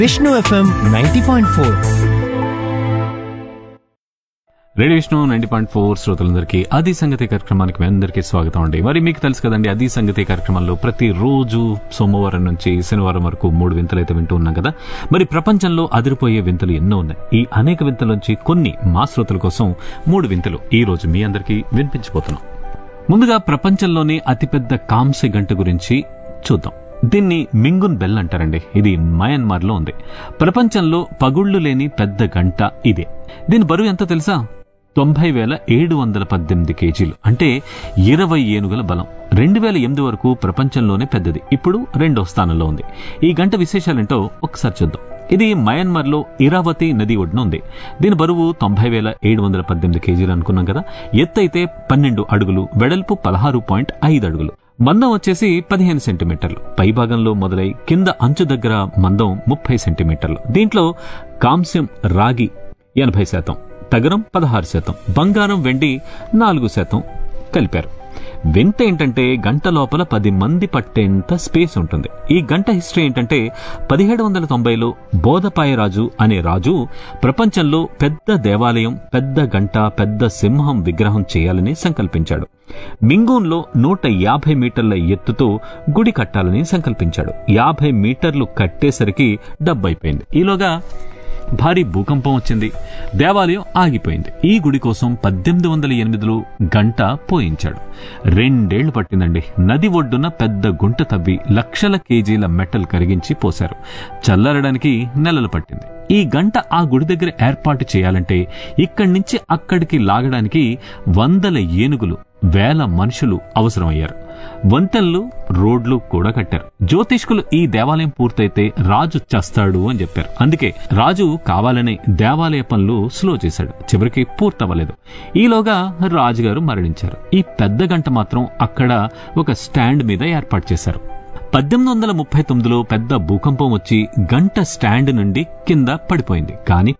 Vishnu FM ninety point four radio Vishnu ninety point four శ్రోతలందరికీ అది సంగతి కార్యక్రమానికి మీ అందరికీ స్వాగతం అండి మరి మీకు తెలుసు కదండి అది సంగతి కార్యక్రమంలో ప్రతిరోజు సోమవారం నుంచి శనివారం వరకు మూడు వింతలు అయితే వింటూ ఉన్నాం కదా మరి ప్రపంచంలో అదిరిపోయే వింతలు ఎన్నో ఉన్నాయి ఈ అనేక వింతల నుంచి కొన్ని మా శ్రోతల కోసం మూడు వింతలు ఈ రోజు మీ అందరికీ వినిపించబోతున్నాం ముందుగా ప్రపంచంలోనే అతిపెద్ద కాంస్య గంట గురించి చూద్దాం దీన్ని మింగున్ బెల్ అంటారండి ఇది మయన్మార్ లో ఉంది ప్రపంచంలో పగుళ్లు లేని పెద్ద గంట ఇదే దీని బరువు ఎంత తెలుసా తొంభై వేల ఏడు వందల పద్దెనిమిది కేజీలు అంటే ఇరవై ఏనుగుల బలం రెండు వేల ఎనిమిది వరకు ప్రపంచంలోనే పెద్దది ఇప్పుడు రెండో స్థానంలో ఉంది ఈ గంట విశేషాలేంటో ఒకసారి చూద్దాం ఇది మయన్మార్లో ఇరావతి నది ఒడ్డున ఉంది దీని బరువు తొంభై వేల ఏడు వందల పద్దెనిమిది కేజీలు అనుకున్నాం కదా ఎత్తు అయితే పన్నెండు అడుగులు వెడల్పు పదహారు పాయింట్ ఐదు అడుగులు మందం వచ్చేసి పదిహేను సెంటీమీటర్లు పై భాగంలో మొదలై కింద అంచు దగ్గర మందం ముప్పై సెంటీమీటర్లు దీంట్లో కాంస్యం రాగి ఎనభై శాతం తగరం పదహారు శాతం బంగారం వెండి నాలుగు శాతం కలిపారు వింత ఏంటంటే గంట లోపల పది మంది పట్టేంత స్పేస్ ఉంటుంది ఈ గంట హిస్టరీ ఏంటంటే పదిహేడు వందల తొంభైలో బోధపాయ రాజు అనే రాజు ప్రపంచంలో పెద్ద దేవాలయం పెద్ద గంట పెద్ద సింహం విగ్రహం చేయాలని సంకల్పించాడు మింగూన్లో నూట యాభై మీటర్ల ఎత్తుతో గుడి కట్టాలని సంకల్పించాడు యాభై మీటర్లు కట్టేసరికి డబ్బైపోయింది ఈలోగా భారీ భూకంపం వచ్చింది దేవాలయం ఆగిపోయింది ఈ గుడి కోసం పద్దెనిమిది వందల ఎనిమిదిలో గంట పోయించాడు రెండేళ్లు పట్టిందండి నది ఒడ్డున పెద్ద గుంట తవ్వి లక్షల కేజీల మెటల్ కరిగించి పోశారు చల్లరడానికి నెలలు పట్టింది ఈ గంట ఆ గుడి దగ్గర ఏర్పాటు చేయాలంటే ఇక్కడి నుంచి అక్కడికి లాగడానికి వందల ఏనుగులు వేల మనుషులు అవసరమయ్యారు వంతెనలు రోడ్లు కూడా కట్టారు జ్యోతిష్కులు ఈ దేవాలయం పూర్తయితే రాజు చస్తాడు అని చెప్పారు అందుకే రాజు కావాలనే దేవాలయ పనులు స్లో చేశాడు చివరికి పూర్తవ్వలేదు ఈలోగా రాజుగారు మరణించారు ఈ పెద్ద గంట మాత్రం అక్కడ ఒక స్టాండ్ మీద ఏర్పాటు చేశారు పద్దెనిమిది వందల ముప్పై తొమ్మిదిలో పెద్ద భూకంపం వచ్చి గంట స్టాండ్ నుండి కింద పడిపోయింది కానీ